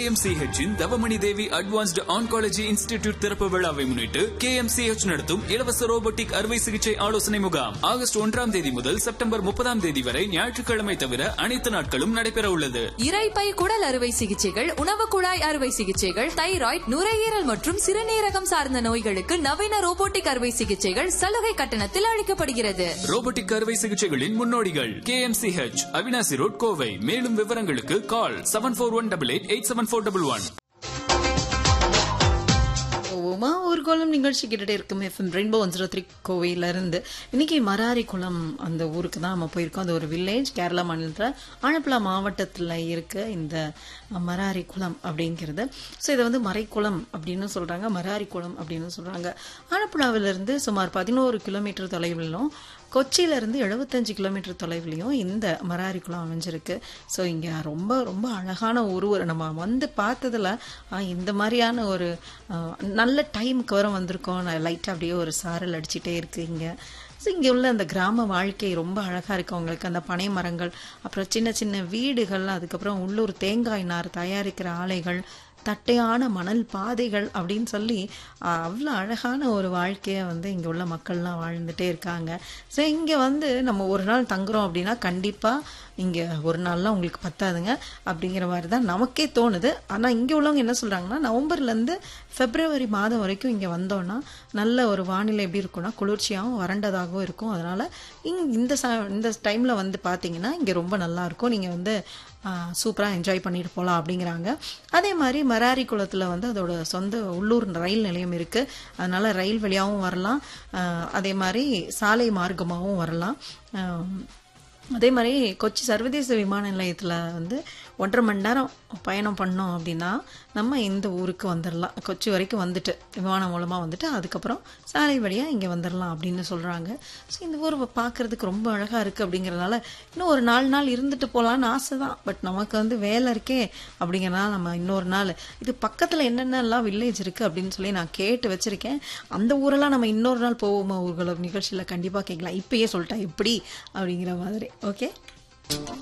KMCH இன் Thavamani Devi advanced oncology institute திறப்பு விழாவை முன்னிட்டு KMCH நடத்தும் இலவச ரோபோட்டிக் அறுவை சிகிச்சை ஆலோசனை முகாம் ஆகஸ்ட் ஒன்றாம் தேதி முதல் செப்டம்பர் முப்பதாம் தேதி வரை ஞாயிற்றுக்கிழமை தவிர அனைத்து நாட்களும் நடைபெற உள்ளது இரைப்பை குடல் அறுவை சிகிச்சைகள் உணவு குழாய் அறுவை சிகிச்சைகள் தைராய்டு நுரையீரல் மற்றும் சிறுநீரகம் சார்ந்த நோய்களுக்கு நவீன ரோபோட்டிக் அறுவை சிகிச்சைகள் சலுகை கட்டணத்தில் அளிக்கப்படுகிறது ரோபோட்டிக் அறுவை சிகிச்சைகளின் முன்னோடிகள் KMCH அவினாசி ரோட் கோவை மேலும் விவரங்களுக்கு call seven four one double eight eight seven four double one Uma ஊர்கோலம் நிகழ்ச்சி கேட்டுட்டே இருக்கும் FM rainbow one zero three கோவையிலிருந்து இன்னைக்கு மராரி குளம் அந்த ஊருக்கு தான் நம்ம போயிருக்கோம் அது ஒரு வில்லேஜ் கேரளா மாநிலத்தில் ஆலப்புழா மாவட்டத்தில் இருக்க இந்த மராரி குளம் அப்படிங்கிறது ஸோ இதை வந்து மறைக்குளம் அப்படின்னு சொல்றாங்க மராரி குளம் அப்படின்னு சொல்றாங்க ஆலப்புழாவிலிருந்து சுமார் பதினோரு கிலோமீட்டர் தொலைவிலும் கொச்சியில இருந்து எழுபத்தஞ்சு கிலோமீட்டர் தொலைவிலையும் இந்த மராரி குளம் அமைஞ்சிருக்கு ஸோ இங்க ரொம்ப ரொம்ப அழகான ஒரு ஒரு நம்ம வந்து பார்த்ததுல ஆ, இந்த மாதிரியான ஒரு ஆ, நல்ல டைமுக்கு வர வந்திருக்கோம் லைட்டாக அப்படியே ஒரு சாரல் அடிச்சிட்டே இருக்கு இங்க ஸோ இங்கே உள்ள அந்த கிராம வாழ்க்கை ரொம்ப அழகாக இருக்கு அவங்களுக்கு அந்த பனை மரங்கள் அப்புறம் சின்ன சின்ன வீடுகள் அதுக்கப்புறம் உள்ளூர் தேங்காய் நார் தயாரிக்கிற ஆலைகள் தட்டையான மணல் பாதைகள் அப்படின்னு சொல்லி அவ்வளோ அழகான ஒரு வாழ்க்கையை வந்து இங்கே உள்ள மக்கள்லாம் வாழ்ந்துட்டே இருக்காங்க ஸோ இங்கே வந்து நம்ம ஒரு நாள் தங்குறோம் அப்படின்னா கண்டிப்பாக இங்கே ஒரு நாள்லாம் உங்களுக்கு பத்தாதுங்க அப்படிங்கிற மாதிரி தான் நமக்கே தோணுது ஆனால் இங்கே உள்ளவங்க என்ன சொல்கிறாங்கன்னா நவம்பர்லேருந்து பிப்ரவரி மாதம் வரைக்கும் இங்கே வந்தோன்னா நல்ல ஒரு வானிலை எப்படி இருக்கும்னா குளிர்ச்சியாகவும் வறண்டதாகவும் இருக்கும் அதனால் இங் இந்த ச இந்த டைமில் வந்து பார்த்தீங்கன்னா இங்கே ரொம்ப நல்லா இருக்கும் நீங்கள் வந்து சூப்பராக என்ஜாய் பண்ணிட்டு போகலாம் அப்படிங்கிறாங்க அதே மாதிரி மராரி குளத்தில் வந்து அதோட சொந்த உள்ளூர் ரயில் நிலையம் இருக்குது அதனால ரயில் வழியாகவும் வரலாம் ஆஹ் அதே மாதிரி சாலை மார்க்கமாகவும் வரலாம் ஆஹ் அதே மாதிரி கொச்சி சர்வதேச விமான நிலையத்தில் வந்து ஒன்றரை மணி நேரம் பயணம் பண்ணோம் அப்படின்னா நம்ம இந்த ஊருக்கு வந்துடலாம் கொச்சி வரைக்கும் வந்துட்டு விமானம் மூலமாக வந்துட்டு அதுக்கப்புறம் சாலை வழியாக இங்கே வந்துடலாம் அப்படின்னு சொல்கிறாங்க ஸோ இந்த ஊர் பார்க்கறதுக்கு ரொம்ப அழகாக இருக்குது அப்படிங்கிறதுனால இன்னும் ஒரு நாலு நாள் இருந்துட்டு போகலான்னு ஆசை தான் பட் நமக்கு வந்து வேலை இருக்கே அப்படிங்கிறனால நம்ம இன்னொரு நாள் இது பக்கத்தில் என்னென்னலாம் வில்லேஜ் இருக்குது அப்படின்னு சொல்லி நான் கேட்டு வச்சுருக்கேன் அந்த ஊரெல்லாம் நம்ம இன்னொரு நாள் போவோமா ஊர்கள நிகழ்ச்சியில் கண்டிப்பாக கேட்கலாம் இப்பயே சொல்லிட்டேன் எப்படி அப்படிங்கிற மாதிரி ஓகே